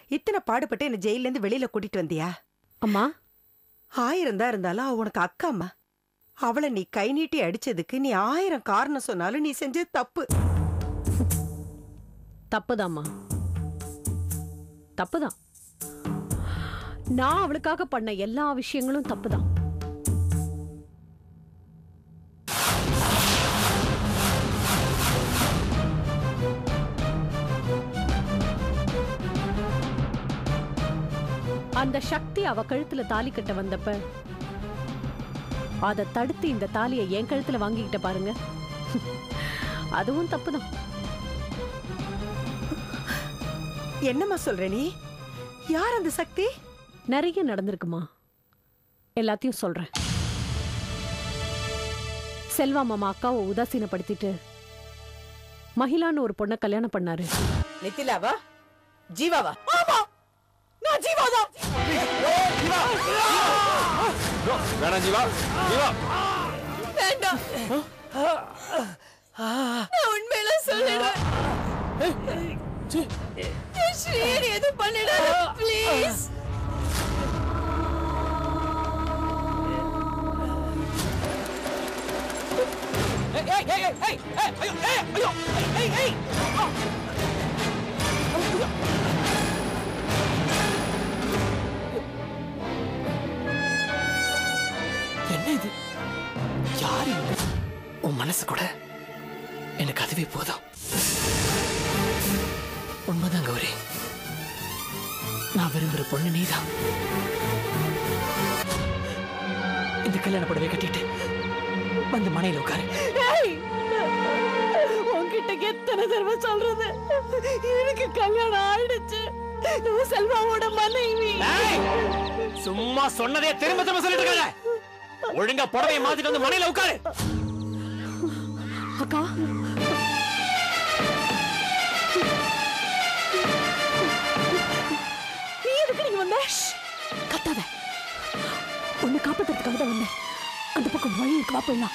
இத்தனை பாடுபட்டு என்ன ஜெயில இருந்து வெளியில கூட்டிட்டு வந்தியா அம்மா ஆயிரம் தான் இருந்தாலும் அவ உனக்கு அக்காம்மா அவளை நீ கை நீட்டி அடிச்சதுக்கு நீ ஆயிரம் காரணம் சொன்னாலும் நீ செஞ்சது தப்பு தப்புதாம்மா தப்புதான் நான் அவளுக்காக பண்ண எல்லா விஷயங்களும் தப்புதான் அந்த சக்தி அவ கழுத்துல தாலி கட்ட வந்தப்ப அதை தடுத்து இந்த தாலியை என் கழுத்துல வாங்கிக்கிட்ட பாருங்க அதுவும் தப்புதான் என்னம்மா சொல்ற நீ யார் அந்த சக்தி நிறைய நடந்திருக்குமா எல்லாத்தையும் சொல்றேன் செல்வா மாமா அக்காவை உதாசீனப்படுத்திட்டு மகிழான்னு ஒரு பொண்ணை கல்யாணம் பண்ணாரு நித்திலாவா ஜீவாவா ஆமா நான் ஜீவாதான் வேணாம் ஜீவா ஜீவா வேண்டாம் நான் உண்மையில சொல்லிடுறேன் என் ஸ்ரீயர் எதுவும் பண்ணிடாத ப்ளீஸ் என்ன இது யார் இவங்க? உன் மனசு கூட எனக்கு அதுவே போதும் உண்மைதான் கௌரி நான் விரும்புற பொண்ணு நீதான் இந்த கல்யாண புடவை கட்டிட்டு வந்து மனையில உட்காரு உன்கிட்ட எத்தனை தடவை சொல்றது எனக்கு கல்யாணம் ஆயிடுச்சு நான் செல்வாவோட மனைவி சும்மா சொன்னதே திரும்ப திரும்ப சொல்லிட்டு இருக்காத ஒழுங்கா புடவையை மாத்திட்டு வந்து மனையில உட்காரு அக்கா நீ எதுக்கு நீங்க வந்த கத்தாத உன்னை காப்பாத்துறதுக்காக தான் வந்தேன் அந்த பக்கம் வழி இருக்கு வா போயிடலாம்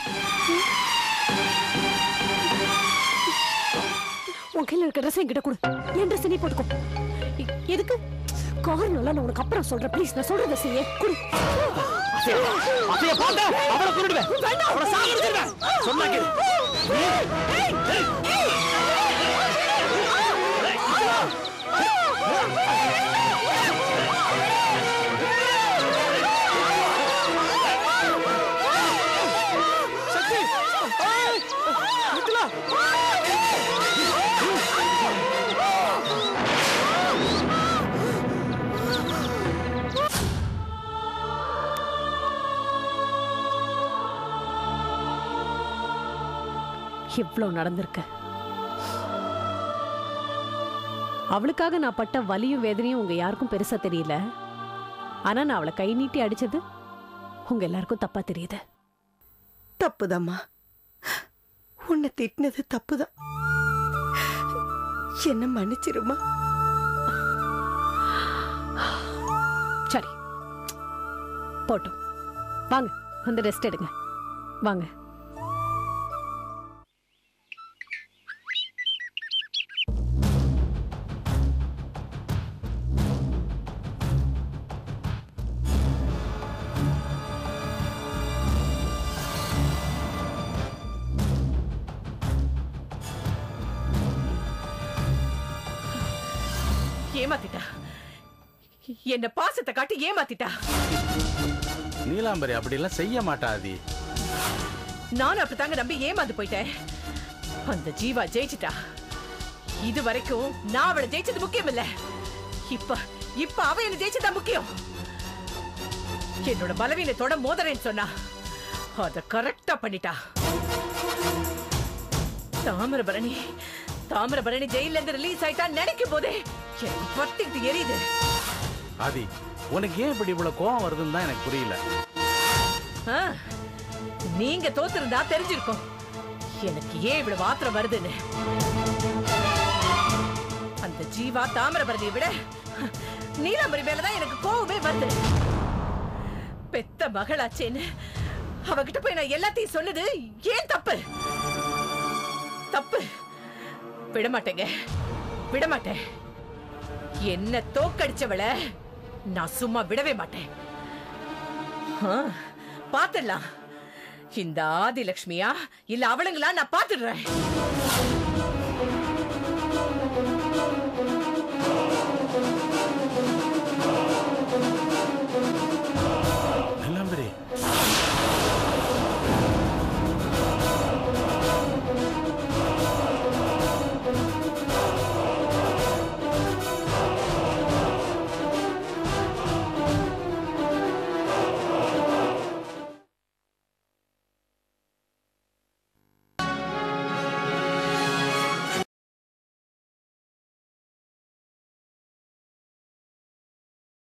உன் கையில இருக்க ட்ரெஸ் என்கிட்ட கொடு என் ட்ரெஸ் நீ போட்டுக்கோ எ- எதுக்கு காரணம் எல்லாம் நான் உனக்கு அப்புறம் சொல்றேன் ப்ளீஸ் நான் சொல்றத செய்ய குடு அதைய பார்த்த அவளை கொண்டுடுவேன் அவளை சாகடிச்சிருவேன் சொன்னா கேளு இவ்ளோ நடந்திருக்க அவளுக்காக நான் பட்ட வலியும் வேதனையும் உங்க யாருக்கும் பெருசா தெரியல ஆனா நான் அவளை கை நீட்டி அடிச்சது உங்க எல்லாருக்கும் தப்பா தெரியுது தப்புதாம்மா உன்னை திட்டினது தப்புதான் என்ன மன்னிச்சிருமா சரி போட்டும் வாங்க வந்து ரெஸ்ட் எடுங்க வாங்க ஏமாத்திட்டா என்ன பாசத்தை காட்டி ஏமாத்திட்டா நீலாம்பரி அப்படிலாம் செய்ய மாட்டாதி நானும் அப்படித்தாங்க நம்பி ஏமாந்து போயிட்டேன் அந்த ஜீவா ஜெயிச்சிட்டா இது வரைக்கும் நான் அவளை ஜெயிச்சது முக்கியம் இல்ல இப்ப இப்ப அவ என்ன ஜெயிச்சதா முக்கியம் என்னோட பலவீனத்தோட மோதரேன்னு சொன்னா அத கரெக்டா பண்ணிட்டா தாமிரபரணி தாமிரபரணி ஜெயில இருந்து ரிலீஸ் ஆயிட்டா நினைக்கும் போதே எனக்கு பத்திட்டு எரியுது ஆதி உனக்கு ஏன் இப்படி இவ்வளவு கோவம் வருதுன்னு தான் எனக்கு புரியல ஆ, நீங்க தோத்திருந்தா தெரிஞ்சிருக்கும் எனக்கு ஏன் இவ்வளவு ஆத்திரம் வருதுன்னு அந்த ஜீவா தாமிரபரணியை விட நீலாம்பரி மேலதான் எனக்கு கோவமே வருது பெத்த மகளாச்சேன்னு அவகிட்ட போய் நான் எல்லாத்தையும் சொன்னது ஏன் தப்பு தப்பு விடமாட்டேங்க விடமாட்டேன் என்ன தோக்கடிச்சவள நான் சும்மா விடவே மாட்டேன் ஆ, பாத்துடலாம் இந்த ஆதிலட்சுமியா இல்ல அவளுங்களா நான் பாத்துடுறேன்